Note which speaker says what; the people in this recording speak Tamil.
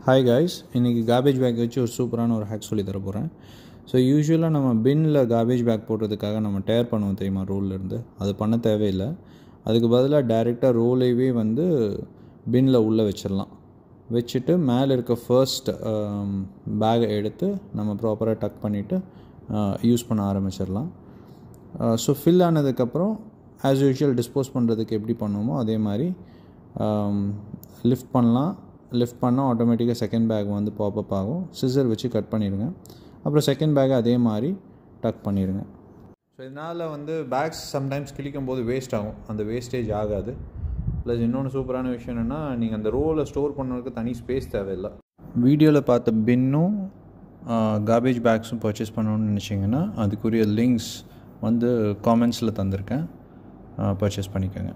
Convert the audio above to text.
Speaker 1: ஹாய் காய்ஸ் இன்றைக்கி கார்பேஜ் பேக் வச்சு ஒரு சூப்பரான ஒரு ஹேக் சொல்லி தர போகிறேன் ஸோ யூஸ்வலாக நம்ம பின்னில் கார்பேஜ் பேக் போடுறதுக்காக நம்ம டேர் பண்ணுவோம் தெரியுமா ரோல்லேருந்து அது பண்ண தேவையில்லை அதுக்கு பதிலாக டைரெக்டாக ரோலைவே வந்து பின்னில் உள்ளே வச்சிடலாம் வச்சுட்டு மேலே இருக்க ஃபர்ஸ்ட் பேகை எடுத்து நம்ம ப்ராப்பராக டக் பண்ணிவிட்டு யூஸ் பண்ண ஆரம்பிச்சிடலாம் ஸோ ஃபில் ஆனதுக்கப்புறம் ஆஸ் யூஷுவல் டிஸ்போஸ் பண்ணுறதுக்கு எப்படி பண்ணுவோமோ அதே மாதிரி லிஃப்ட் பண்ணலாம் லிஃப்ட் பண்ணால் ஆட்டோமேட்டிக்காக செகண்ட் பேக் வந்து பாப்பப் ஆகும் சிசர் வச்சு கட் பண்ணிடுங்க அப்புறம் செகண்ட் பேக்கை அதே மாதிரி டக் பண்ணிடுங்க ஸோ இதனால் வந்து பேக்ஸ் சம்டைம்ஸ் கிழிக்கும் போது வேஸ்ட் ஆகும் அந்த வேஸ்டேஜ் ஆகாது ப்ளஸ் இன்னொன்று சூப்பரான விஷயம் என்னென்னா நீங்கள் அந்த ரோலை ஸ்டோர் பண்ணுறதுக்கு தனி ஸ்பேஸ் தேவையில்லை வீடியோவில் பார்த்த பின்னும் கார்பேஜ் பேக்ஸும் பர்ச்சேஸ் பண்ணணும்னு நினச்சிங்கன்னா அதுக்குரிய லிங்க்ஸ் வந்து காமெண்ட்ஸில் தந்திருக்கேன் பர்ச்சேஸ் பண்ணிக்கோங்க